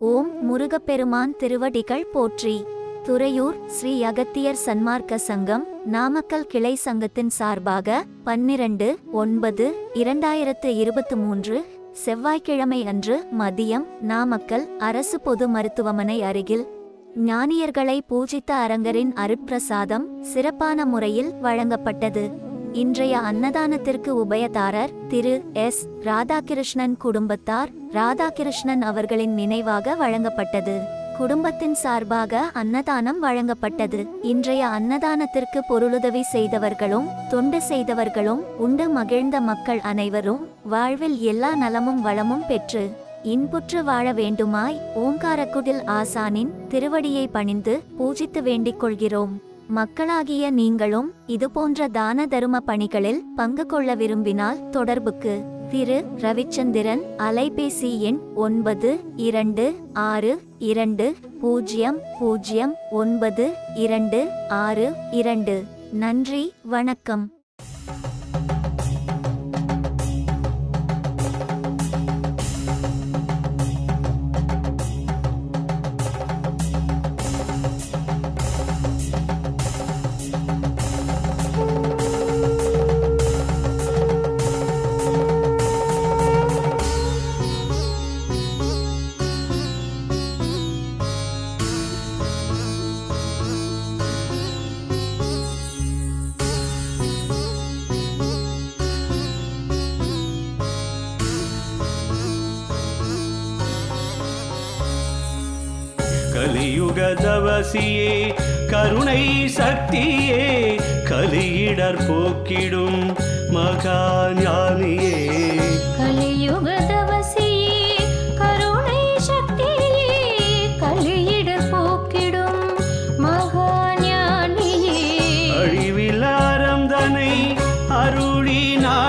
ஓம் முருகப்பெருமான் திருவடிகள் போற்றி துறையூர் ஸ்ரீ அகத்தியர் சன்மார்க்க சங்கம் நாமக்கல் கிளை சங்கத்தின் சார்பாக பன்னிரண்டு ஒன்பது இரண்டாயிரத்து இருபத்து மூன்று செவ்வாய்க்கிழமை அன்று மதியம் நாமக்கல் அரசு பொது மருத்துவமனை அருகில் ஞானியர்களை பூஜித்த அரங்கரின் அருட்பிரசாதம் சிறப்பான முறையில் வழங்கப்பட்டது இன்றைய அன்னதானத்திற்கு உபயதாரர் திரு எஸ் ராதாகிருஷ்ணன் குடும்பத்தார் ராதாகிருஷ்ணன் அவர்களின் நினைவாக வழங்கப்பட்டது குடும்பத்தின் சார்பாக அன்னதானம் வழங்கப்பட்டது இன்றைய அன்னதானத்திற்கு பொருளுதவி செய்தவர்களும் தொண்டு செய்தவர்களும் உண்டு மகிழ்ந்த மக்கள் அனைவரும் வாழ்வில் எல்லா நலமும் வளமும் பெற்று இன்புற்று வாழ வேண்டுமாய் ஓங்காரக்குடில் ஆசானின் திருவடியை பணிந்து பூஜித்து வேண்டிக் கொள்கிறோம் மக்களாகிய நீங்களும் இதுபோன்ற தான தரும பணிகளில் பங்கு கொள்ள விரும்பினால் தொடர்புக்கு திரு ரவிச்சந்திரன் அலைபேசி எண் ஒன்பது இரண்டு ஆறு இரண்டு பூஜ்ஜியம் பூஜ்ஜியம் ஒன்பது இரண்டு ஆறு இரண்டு நன்றி வணக்கம் கலியுகதவசியே கருணை சக்தியே கலியிடர் போக்கிடும் மகா ஞானியே கலியுகதவசியே கருணை சக்தியே கலியிட போக்கிடும் மகாஞானியே அழிவிலாரம் தனை அருளினா